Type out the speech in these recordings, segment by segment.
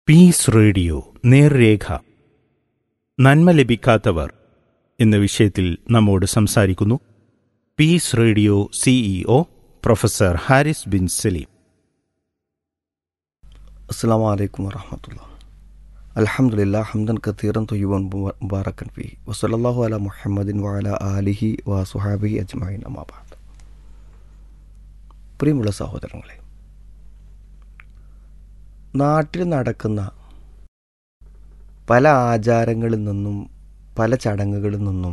Piece radio നേർരേഖ നന്മ ലഭിക്കാത്തവർ എന്ന വിഷയത്തിൽ നമ്മോട് സംസാരിക്കുന്നു peace radio CEO professor Haris bin Salim അസ്സാം വലൈക്കും വറഹമത്തുള്ള അലഹമുല്ല ഹംദൻ കത്തീറൻ തൊയ്യുവൻ മുബാറക്കൻ ഫി വസലല്ലാഹു അല മുഹമ്മദിൻ വാല ആലിഹി വ സുഹാബി അജ്മൈൻ അമാബാദ് പ്രിയമുള്ള സഹോദരങ്ങളെ നാട്ടിൽ നടക്കുന്ന പല ആചാരങ്ങളിൽ നിന്നും പല ചടങ്ങുകളിൽ നിന്നും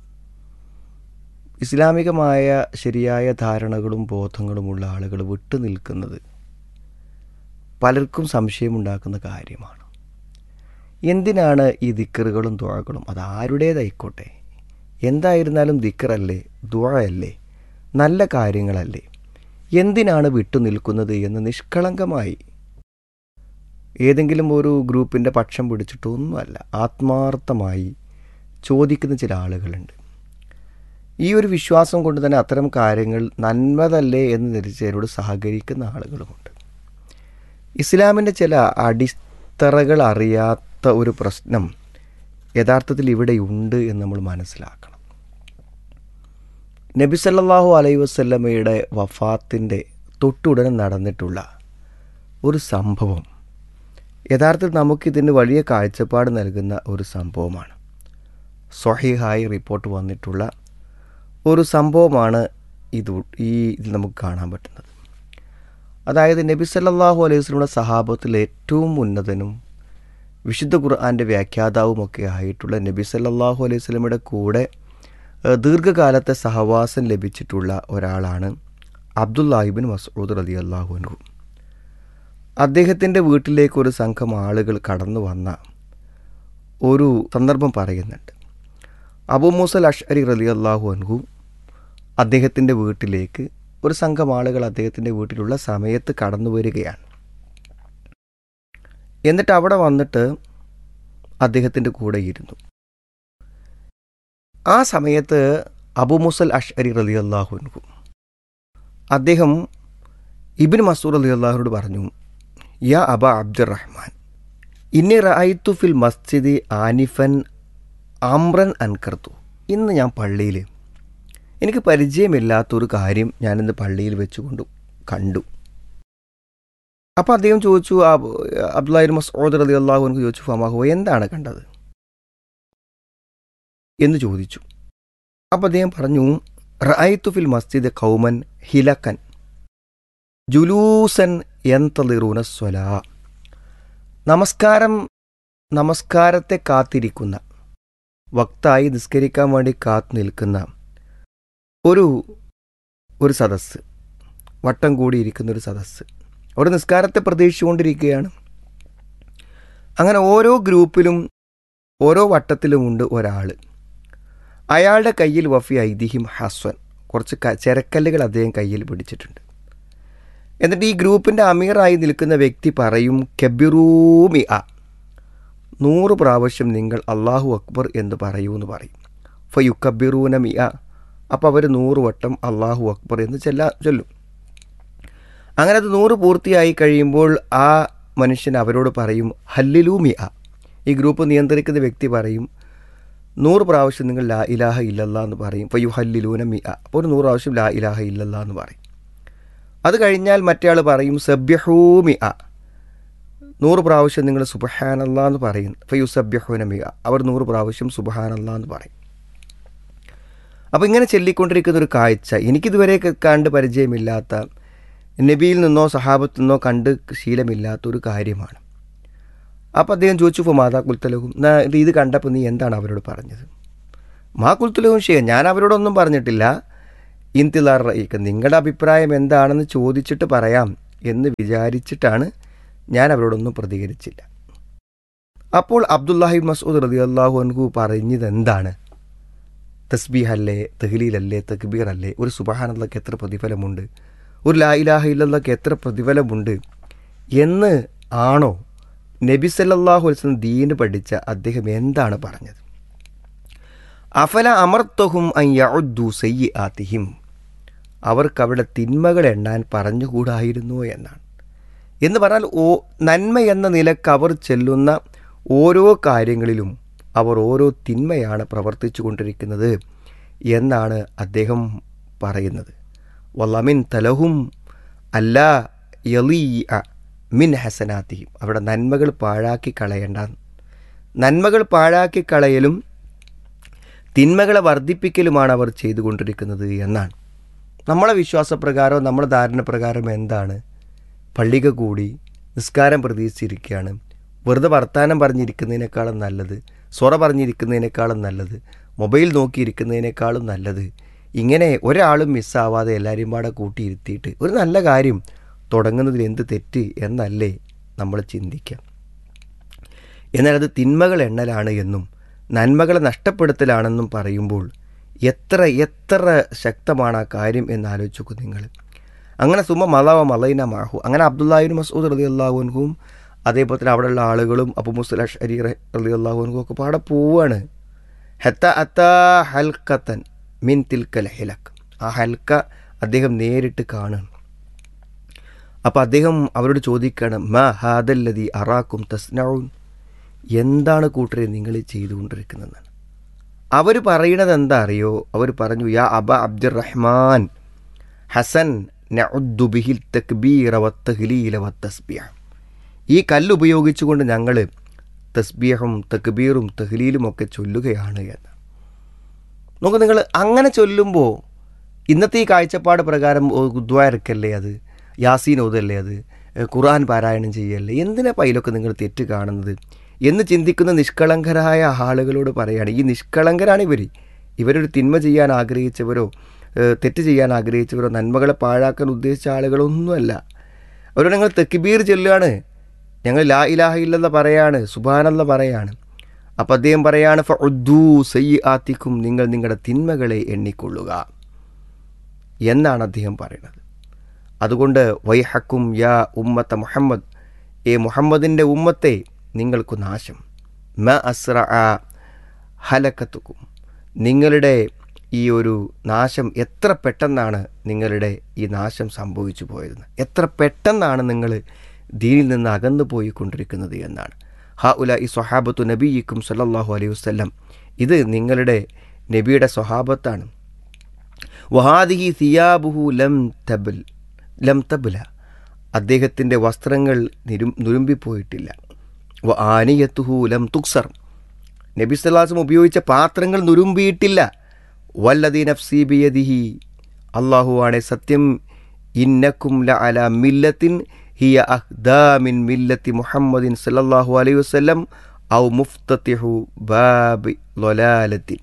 ഇസ്ലാമികമായ ശരിയായ ധാരണകളും ബോധങ്ങളുമുള്ള ആളുകൾ വിട്ടു നിൽക്കുന്നത് പലർക്കും സംശയമുണ്ടാക്കുന്ന കാര്യമാണ് എന്തിനാണ് ഈ ദിക്കറുകളും ദുഴകളും അത് ആരുടേതായിക്കോട്ടെ എന്തായിരുന്നാലും ദിക്കറല്ലേ ദുഴയല്ലേ നല്ല കാര്യങ്ങളല്ലേ എന്തിനാണ് വിട്ടു നിൽക്കുന്നത് എന്ന് നിഷ്കളങ്കമായി ഏതെങ്കിലും ഒരു ഗ്രൂപ്പിൻ്റെ പക്ഷം പിടിച്ചിട്ടൊന്നുമല്ല ആത്മാർത്ഥമായി ചോദിക്കുന്ന ചില ആളുകളുണ്ട് ഈ ഒരു വിശ്വാസം കൊണ്ട് തന്നെ അത്തരം കാര്യങ്ങൾ നന്മതല്ലേ എന്ന് ധരിച്ചവരോട് സഹകരിക്കുന്ന ആളുകളുമുണ്ട് ഇസ്ലാമിൻ്റെ ചില അടിത്തറകൾ അറിയാത്ത ഒരു പ്രശ്നം യഥാർത്ഥത്തിൽ ഇവിടെയുണ്ട് എന്ന് നമ്മൾ മനസ്സിലാക്കണം നബി സല്ലല്ലാഹു അലൈഹി വസല്ലമയുടെ വഫാത്തിൻ്റെ തൊട്ടുടനെ നടന്നിട്ടുള്ള ഒരു സംഭവം യഥാർത്ഥത്തിൽ നമുക്കിതിന് വലിയ കാഴ്ചപ്പാട് നൽകുന്ന ഒരു സംഭവമാണ് സ്വഹീഹായി റിപ്പോർട്ട് വന്നിട്ടുള്ള ഒരു സംഭവമാണ് ഇത് ഈ ഇതിൽ നമുക്ക് കാണാൻ പറ്റുന്നത് അതായത് നബി സല്ലല്ലാഹു അലൈഹി വസല്ലമയുടെ സഹാബത്തിൽ ഏറ്റവും ഉന്നതനും വിശുദ്ധ ഖുർആൻ്റെ വ്യാഖ്യാതാവുമൊക്കെ ആയിട്ടുള്ള നബി സല്ലല്ലാഹു അലൈഹി വസല്ലമയുടെ കൂടെ ദീർഘകാലത്തെ സഹവാസം ലഭിച്ചിട്ടുള്ള ഒരാളാണ് അബ്ദുല്ലാഹിബിൻ മസൂദ് റതി അള്ളാഹുനു അദ്ദേഹത്തിൻ്റെ വീട്ടിലേക്ക് ഒരു സംഘം ആളുകൾ കടന്നു വന്ന ഒരു സന്ദർഭം പറയുന്നുണ്ട് അബു മൂസൽ അഷ്അരി റലി അള്ളാഹു അൻഹു അദ്ദേഹത്തിൻ്റെ വീട്ടിലേക്ക് ഒരു സംഘം ആളുകൾ അദ്ദേഹത്തിൻ്റെ വീട്ടിലുള്ള സമയത്ത് കടന്നു വരികയാണ് എന്നിട്ട് അവിടെ വന്നിട്ട് അദ്ദേഹത്തിൻ്റെ കൂടെ ഇരുന്നു ആ സമയത്ത് അബു മുസൽ അഷ്അരി റലി അള്ളാഹുൻഹു അദ്ദേഹം ഇബിൻ മസൂർ അലി അള്ളാഹുനോട് പറഞ്ഞു യാ അബ അബ്ദുറഹ്മാൻ ഇന്നി റായിത്തു ഫിൽ മസ്ജിദ് ആനിഫൻ ആമ്രൻ അൻകർത്തു ഇന്ന് ഞാൻ പള്ളിയിൽ എനിക്ക് പരിചയമില്ലാത്തൊരു കാര്യം ഞാനിന്ന് പള്ളിയിൽ വെച്ചുകൊണ്ട് കണ്ടു അപ്പോൾ അദ്ദേഹം ചോദിച്ചു അബ്ദുല്ലാഹിർ മസൂദ് റലി അള്ളാഹുനക്ക് ചോദിച്ചു ഫമാഹു എന്താണ് കണ്ടത് എന്ന് ചോദിച്ചു അപ്പോൾ അദ്ദേഹം പറഞ്ഞു റായിത്തു ഫിൽ മസ്ജിദ് കൗമൻ ഹിലക്കൻ ജുലൂസൻ യന്തളിറൂന സ്വലാ നമസ്കാരം നമസ്കാരത്തെ കാത്തിരിക്കുന്ന വക്തായി നിസ്കരിക്കാൻ വേണ്ടി കാത്തു നിൽക്കുന്ന ഒരു ഒരു സദസ്സ് വട്ടം കൂടിയിരിക്കുന്ന ഒരു സദസ്സ് ഒരു നിസ്കാരത്തെ പ്രതീക്ഷിച്ചുകൊണ്ടിരിക്കുകയാണ് അങ്ങനെ ഓരോ ഗ്രൂപ്പിലും ഓരോ വട്ടത്തിലുമുണ്ട് ഒരാൾ അയാളുടെ കയ്യിൽ വഫി ഐതിഹ്യം ഹസ്വൻ കുറച്ച് ചെരക്കല്ലുകൾ അദ്ദേഹം കയ്യിൽ പിടിച്ചിട്ടുണ്ട് എന്നിട്ട് ഈ ഗ്രൂപ്പിൻ്റെ അമീറായി നിൽക്കുന്ന വ്യക്തി പറയും കെബിറൂമി അ നൂറ് പ്രാവശ്യം നിങ്ങൾ അള്ളാഹു അക്ബർ എന്ന് പറയൂ എന്ന് പറയും ഫയു കബിറൂന മി അ അപ്പോൾ അവർ നൂറ് വട്ടം അള്ളാഹു അക്ബർ എന്ന് ചെല്ലാ ചൊല്ലും അങ്ങനെ അത് നൂറ് പൂർത്തിയായി കഴിയുമ്പോൾ ആ മനുഷ്യൻ അവരോട് പറയും ഹല്ലിലൂ മി അ ഈ ഗ്രൂപ്പ് നിയന്ത്രിക്കുന്ന വ്യക്തി പറയും നൂറ് പ്രാവശ്യം നിങ്ങൾ ലാ ഇലാഹ ഇല്ലല്ല എന്ന് പറയും ഫയു ഹല്ലിലൂന മി അ അപ്പോൾ ഒരു നൂറ് പ്രാവശ്യം ലാ ഇലാഹ ഇല്ലല്ല എന്ന് പറയും അത് കഴിഞ്ഞാൽ മറ്റേ പറയും സബ്യഹൂമി അ നൂറ് പ്രാവശ്യം നിങ്ങൾ സുബഹാനല്ല എന്ന് പറയും ഫയു സബ്യഹൂനമി അ അവർ നൂറ് പ്രാവശ്യം സുബഹാനല്ല എന്ന് പറയും അപ്പോൾ ഇങ്ങനെ ചൊല്ലിക്കൊണ്ടിരിക്കുന്ന ഒരു കാഴ്ച എനിക്കിതുവരെ കണ്ട് പരിചയമില്ലാത്ത നബിയിൽ നിന്നോ സഹാബത്തിൽ നിന്നോ കണ്ട് ശീലമില്ലാത്ത ഒരു കാര്യമാണ് അപ്പോൾ അദ്ദേഹം ചോദിച്ചു ഫോ മാതാ കുൽത്തലഹും ഇത് കണ്ടപ്പോൾ നീ എന്താണ് അവരോട് പറഞ്ഞത് മാ കുൽത്തലഹും ചെയ്യാം ഞാൻ അവരോടൊന്നും പറഞ്ഞിട്ടില്ല ഇന്തിലാർ റയിക്ക നിങ്ങളുടെ അഭിപ്രായം എന്താണെന്ന് ചോദിച്ചിട്ട് പറയാം എന്ന് വിചാരിച്ചിട്ടാണ് ഞാൻ അവരോടൊന്നും പ്രതികരിച്ചില്ല അപ്പോൾ അബ്ദുല്ലാഹി മസൂദ് റതി അള്ളാഹു അൻഹു പറഞ്ഞത് എന്താണ് തസ്ബീഹല്ലേ തെഹ്ലീലല്ലേ തക്ബീർ അല്ലേ ഒരു സുബഹാനല്ലക്ക് എത്ര പ്രതിഫലമുണ്ട് ഒരു ലാ ഇലാഹ ഇല്ലല്ലക്ക് എത്ര പ്രതിഫലമുണ്ട് എന്ന് ആണോ നബി സല്ലാഹു വസ്ലം ദീന് പഠിച്ച അദ്ദേഹം എന്താണ് പറഞ്ഞത് അഫല അമർത്തഹും അയ്യു സയ്യി ആത്തിഹിം അവർക്ക് അവിടെ തിന്മകൾ എണ്ണാൻ പറഞ്ഞുകൂടായിരുന്നോ എന്നാണ് എന്ന് പറഞ്ഞാൽ ഓ നന്മ എന്ന നിലക്ക് അവർ ചെല്ലുന്ന ഓരോ കാര്യങ്ങളിലും അവർ ഓരോ തിന്മയാണ് പ്രവർത്തിച്ചു കൊണ്ടിരിക്കുന്നത് എന്നാണ് അദ്ദേഹം പറയുന്നത് വല്ലമിൻ തലഹും അല്ല യലീ മിൻ ഹസനാത്തിയും അവിടെ നന്മകൾ പാഴാക്കി കളയണ്ട നന്മകൾ പാഴാക്കി കളയലും തിന്മകളെ വർദ്ധിപ്പിക്കലുമാണ് അവർ ചെയ്തുകൊണ്ടിരിക്കുന്നത് എന്നാണ് നമ്മളെ വിശ്വാസപ്രകാരം നമ്മളെ ധാരണപ്രകാരം എന്താണ് പള്ളിക കൂടി നിസ്കാരം പ്രതീക്ഷിച്ചിരിക്കുകയാണ് വെറുതെ വർത്തമാനം പറഞ്ഞിരിക്കുന്നതിനേക്കാളും നല്ലത് സ്വറ പറഞ്ഞിരിക്കുന്നതിനേക്കാളും നല്ലത് മൊബൈൽ നോക്കിയിരിക്കുന്നതിനേക്കാളും നല്ലത് ഇങ്ങനെ ഒരാളും മിസ്സാവാതെ എല്ലാവരെയും പാടെ കൂട്ടിയിരുത്തിയിട്ട് ഒരു നല്ല കാര്യം തുടങ്ങുന്നതിൽ എന്ത് തെറ്റ് എന്നല്ലേ നമ്മൾ ചിന്തിക്കാം എന്നാൽ അത് തിന്മകൾ എണ്ണലാണ് എന്നും നന്മകളെ നഷ്ടപ്പെടുത്തലാണെന്നും പറയുമ്പോൾ എത്ര എത്ര ശക്തമാണ് ആ കാര്യം എന്ന് ആലോചിച്ചു നിങ്ങൾ അങ്ങനെ സുമ മലാവ മലൈന മാഹു അങ്ങനെ അബ്ദുല്ലാഹിൻ മസൂദ് റലി അള്ളാഹുൻഹും അതേപോലെ തന്നെ അവിടെയുള്ള ആളുകളും അബു മുസ്ല ഷരി റലി അള്ളാഹുൻഹും ഒക്കെ പാടെ പോവാണ് ഹെത്ത അത്ത ഹൽക്കത്തൻ മിൻ തിൽക്കൽ ഹിലക്ക് ആ ഹൽക്ക അദ്ദേഹം നേരിട്ട് കാണുകയാണ് അപ്പോൾ അദ്ദേഹം അവരോട് ചോദിക്കുകയാണ് മ ഹാദല്ലതി അറാക്കും തസ്നൌൻ എന്താണ് കൂട്ടരെ നിങ്ങൾ ചെയ്തുകൊണ്ടിരിക്കുന്നതെന്നാണ് അവർ പറയണത് എന്താ അറിയോ അവർ പറഞ്ഞു യാ അബ അബ്ദുറഹ്മാൻ ഹസൻ നഉദ്ദുബിഹിൽ തക്ബീറ വത്തഹ്ലീല വത്തസ്ബിഹ ഈ കല്ല് ഉപയോഗിച്ചുകൊണ്ട് ഞങ്ങൾ തസ്ബീഹും തക്ബീറും തഹ്ലീലും ഒക്കെ ചൊല്ലുകയാണ് എന്ന് നോക്കൂ നിങ്ങൾ അങ്ങനെ ചൊല്ലുമ്പോൾ ഇന്നത്തെ ഈ കാഴ്ചപ്പാട് പ്രകാരം ദ്വാരക്കല്ലേ അത് യാസീൻ ഓതല്ലേ അത് ഖുർആൻ പാരായണം ചെയ്യല്ലേ എന്തിനാ പൈലൊക്കെ നിങ്ങൾ തെറ്റ് കാണുന്നത് എന്ന് ചിന്തിക്കുന്ന നിഷ്കളങ്കരായ ആളുകളോട് പറയാണ് ഈ നിഷ്കളങ്കരാണ് ഇവർ ഇവരൊരു തിന്മ ചെയ്യാൻ ആഗ്രഹിച്ചവരോ തെറ്റ് ചെയ്യാൻ ആഗ്രഹിച്ചവരോ നന്മകളെ പാഴാക്കാൻ ഉദ്ദേശിച്ച ആളുകളൊന്നുമല്ല അവരോട് ഞങ്ങൾ തെക്കിബീർ ചൊല്ലുകയാണ് ഞങ്ങൾ ലാ ഇലാഹ ഇല്ലെന്ന പറയാണ് സുബാനല്ല പറയാണ് അപ്പം അദ്ദേഹം പറയാണ് ഫുദ്ദൂ സയ്യി ആത്തിക്കും നിങ്ങൾ നിങ്ങളുടെ തിന്മകളെ എണ്ണിക്കൊള്ളുക എന്നാണ് അദ്ദേഹം പറയുന്നത് അതുകൊണ്ട് വൈഹക്കും യാ ഉമ്മത്ത മുഹമ്മദ് ഏ മുഹമ്മദിൻ്റെ ഉമ്മത്തെ നിങ്ങൾക്ക് നാശം മ അസ്ര ഹലക്കത്തുക്കും നിങ്ങളുടെ ഈ ഒരു നാശം എത്ര പെട്ടെന്നാണ് നിങ്ങളുടെ ഈ നാശം സംഭവിച്ചു പോയതെന്ന് എത്ര പെട്ടെന്നാണ് നിങ്ങൾ ദീനിൽ നിന്ന് അകന്നു പോയിക്കൊണ്ടിരിക്കുന്നത് എന്നാണ് ഹ ഉല ഈ സ്വഹാബത്തു നബിയിക്കും സല്ലാഹു അലൈഹി വസ്ലം ഇത് നിങ്ങളുടെ നബിയുടെ സ്വഹാബത്താണ് വഹാദിഹി സിയാബുഹു ലം തബിൽ ലം തബുല അദ്ദേഹത്തിൻ്റെ വസ്ത്രങ്ങൾ നിരും നുരുമ്പിപ്പോയിട്ടില്ല വ ആനിയത്തുഹു ലം തുക്സർ നബി സല്ലാസും ഉപയോഗിച്ച പാത്രങ്ങൾ നുരുമ്പിയിട്ടില്ല വല്ലതി നഫ്സി ബിയദിഹി അള്ളാഹുവാണെ സത്യം ഇന്നക്കും ല അല മില്ലത്തിൻ ഹിയ അഹ്ദാമിൻ മില്ലത്തി മുഹമ്മദിൻ സല്ലല്ലാഹു അലൈഹി വസല്ലം ഔ മുഫ്തത്തിഹു ബാബി ലൊലാലത്തിൻ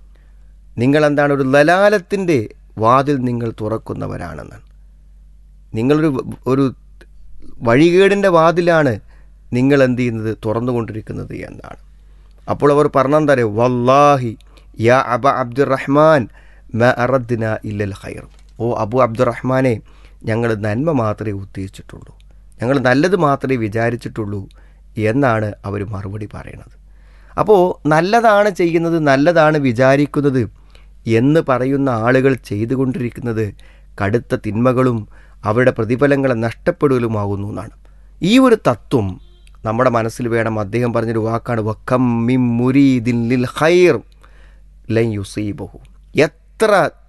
നിങ്ങൾ എന്താണ് ഒരു ലലാലത്തിൻ്റെ വാതിൽ നിങ്ങൾ തുറക്കുന്നവരാണെന്നാണ് നിങ്ങളൊരു ഒരു വഴികേടിൻ്റെ വാതിലാണ് നിങ്ങൾ എന്ത് ചെയ്യുന്നത് തുറന്നുകൊണ്ടിരിക്കുന്നത് എന്നാണ് അപ്പോൾ അവർ പറഞ്ഞെന്താ പറയുക വല്ലാഹി യാ അബ അബ്ദുറഹ്മാൻ മ അറദ്ന ഇല്ലൽ ഖൈർ ഓ അബു അബ്ദുറഹ്മാനെ ഞങ്ങൾ നന്മ മാത്രമേ ഉദ്ദേശിച്ചിട്ടുള്ളൂ ഞങ്ങൾ നല്ലത് മാത്രമേ വിചാരിച്ചിട്ടുള്ളൂ എന്നാണ് അവർ മറുപടി പറയണത് അപ്പോൾ നല്ലതാണ് ചെയ്യുന്നത് നല്ലതാണ് വിചാരിക്കുന്നത് എന്ന് പറയുന്ന ആളുകൾ ചെയ്തുകൊണ്ടിരിക്കുന്നത് കടുത്ത തിന്മകളും അവരുടെ പ്രതിഫലങ്ങളെ നഷ്ടപ്പെടലുമാകുന്നു എന്നാണ് ഈ ഒരു തത്വം നമ്മുടെ മനസ്സിൽ വേണം അദ്ദേഹം പറഞ്ഞൊരു വാക്കാണ് വക്കം മിം മുരീദിൻ ലിൽ ഖൈർ ലൻ യുസീബഹു എത്ര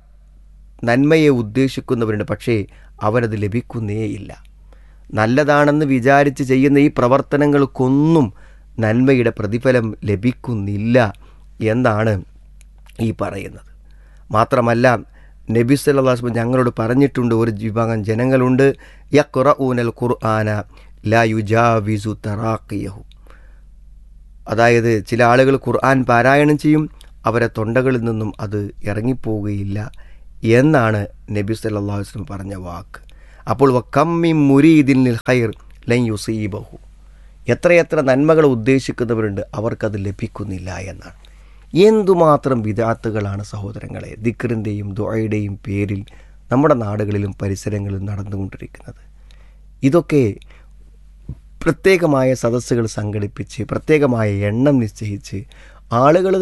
നന്മയെ ഉദ്ദേശിക്കുന്നവരുണ്ട് പക്ഷേ അവനത് ലഭിക്കുന്നേയില്ല നല്ലതാണെന്ന് വിചാരിച്ച് ചെയ്യുന്ന ഈ പ്രവർത്തനങ്ങൾക്കൊന്നും നന്മയുടെ പ്രതിഫലം ലഭിക്കുന്നില്ല എന്നാണ് ഈ പറയുന്നത് മാത്രമല്ല നബി സല്ലാസ്മ ഞങ്ങളോട് പറഞ്ഞിട്ടുണ്ട് ഒരു വിഭാഗം ജനങ്ങളുണ്ട് യഖ്റ ഊനൽ ഖുർആന ലാ യുജാവിസു തറാഖിയഹു അതായത് ചില ആളുകൾ ഖുർആൻ പാരായണം ചെയ്യും അവരെ തൊണ്ടകളിൽ നിന്നും അത് ഇറങ്ങിപ്പോവുകയില്ല എന്നാണ് നബി സല്ലാ വസ്ലം പറഞ്ഞ വാക്ക് അപ്പോൾ വക്കമ്മി മുരീദിൻ ഹൈർ ലൻ യുസീബഹു എത്രയെത്ര നന്മകൾ ഉദ്ദേശിക്കുന്നവരുണ്ട് അവർക്കത് ലഭിക്കുന്നില്ല എന്നാണ് എന്തുമാത്രം വിദാത്തുകളാണ് സഹോദരങ്ങളെ ദിക്റിൻ്റെയും ദുഴയുടെയും പേരിൽ നമ്മുടെ നാടുകളിലും പരിസരങ്ങളിലും നടന്നുകൊണ്ടിരിക്കുന്നത് ഇതൊക്കെ പ്രത്യേകമായ സദസ്സുകൾ സംഘടിപ്പിച്ച് പ്രത്യേകമായ എണ്ണം നിശ്ചയിച്ച് ആളുകൾ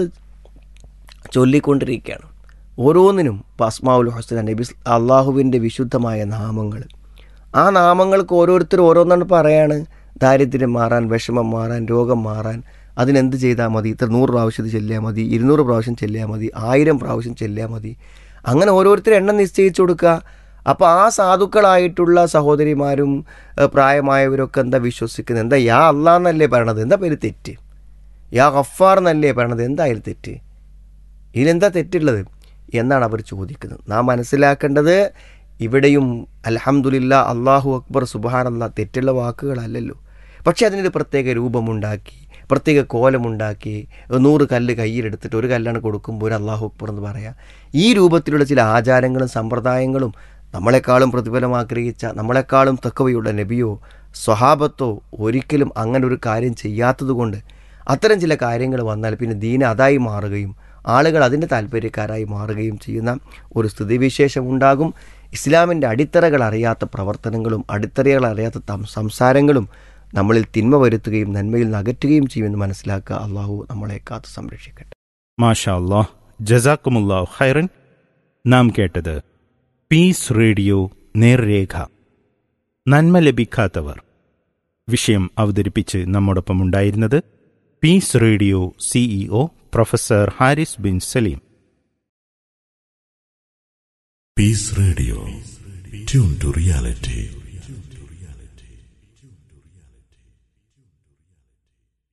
ചൊല്ലിക്കൊണ്ടിരിക്കുകയാണ് ഓരോന്നിനും പസ്മാവുൽ ഹുസ്ന നബി അള്ളാഹുവിൻ്റെ വിശുദ്ധമായ നാമങ്ങൾ ആ നാമങ്ങൾക്ക് ഓരോരുത്തർ ഓരോന്നാണ് പറയാണ് ദാരിദ്ര്യം മാറാൻ വിഷമം മാറാൻ രോഗം മാറാൻ അതിനെന്ത് ചെയ്താൽ മതി ഇത്ര നൂറ് പ്രാവശ്യം ഇത് ചെല്ലിയാൽ മതി ഇരുന്നൂറ് പ്രാവശ്യം ചെല്ലിയാൽ മതി ആയിരം പ്രാവശ്യം ചെല്ലിയാൽ മതി അങ്ങനെ ഓരോരുത്തരും എണ്ണം നിശ്ചയിച്ചു കൊടുക്കുക അപ്പോൾ ആ സാധുക്കളായിട്ടുള്ള സഹോദരിമാരും ഏഹ്, പ്രായമായവരൊക്കെ എന്താ വിശ്വസിക്കുന്നത് എന്താ യാ അള്ളാന്നല്ലേ പറയണത് എന്താ പേര് തെറ്റ് യാ ഗഫാർ എന്നല്ലേ പറയണത് എന്തായാലും തെറ്റ് ഇതിലെന്താ തെറ്റുള്ളത് എന്നാണ് അവർ ചോദിക്കുന്നത് നാം മനസ്സിലാക്കേണ്ടത് ഇവിടെയും അൽഹംദുലില്ല അള്ളാഹു അക്ബർ സുബാനല്ല തെറ്റുള്ള വാക്കുകളല്ലല്ലോ പക്ഷേ അതിനൊരു പ്രത്യേക രൂപമുണ്ടാക്കി പ്രത്യേക കോലമുണ്ടാക്കി നൂറ് കല്ല് കയ്യിലെടുത്തിട്ട് ഒരു കല്ലാണ് കൊടുക്കുമ്പോൾ ഒരു അള്ളാഹു അക്ബർ എന്ന് പറയാം ഈ രൂപത്തിലുള്ള ചില ആചാരങ്ങളും സമ്പ്രദായങ്ങളും നമ്മളെക്കാളും പ്രതിഫലം ആഗ്രഹിച്ച നമ്മളെക്കാളും തക്കവയുള്ള നബിയോ സ്വഹാബത്തോ ഒരിക്കലും അങ്ങനെ ഒരു കാര്യം ചെയ്യാത്തതുകൊണ്ട് അത്തരം ചില കാര്യങ്ങൾ വന്നാൽ പിന്നെ ദീന അതായി മാറുകയും ആളുകൾ അതിൻ്റെ താല്പര്യക്കാരായി മാറുകയും ചെയ്യുന്ന ഒരു സ്ഥിതിവിശേഷം ഉണ്ടാകും ഇസ്ലാമിൻ്റെ അടിത്തറകൾ അറിയാത്ത പ്രവർത്തനങ്ങളും അടിത്തറകൾ അറിയാത്ത തം- സംസാരങ്ങളും നമ്മളിൽ തിന്മ വരുത്തുകയും നന്മയിൽ നിന്ന് അകറ്റുകയും ചെയ്യുമെന്ന് മനസ്സിലാക്കുക അള്ളാഹു നമ്മളെ കാത്ത് സംരക്ഷിക്കട്ടെ മാഷാ അല്ലാഹ് ജസാക്കുമുല്ലാഹ് ഖൈറൻ നാം കേട്ടത് പീസ് റേഡിയോ നേർരേഖ നന്മ ലഭിക്കാത്തവർ വിഷയം അവതരിപ്പിച്ച് നമ്മോടൊപ്പം ഉണ്ടായിരുന്നത് peace radio CEO professor Haris bin Salim Peace Radio. Tune to reality.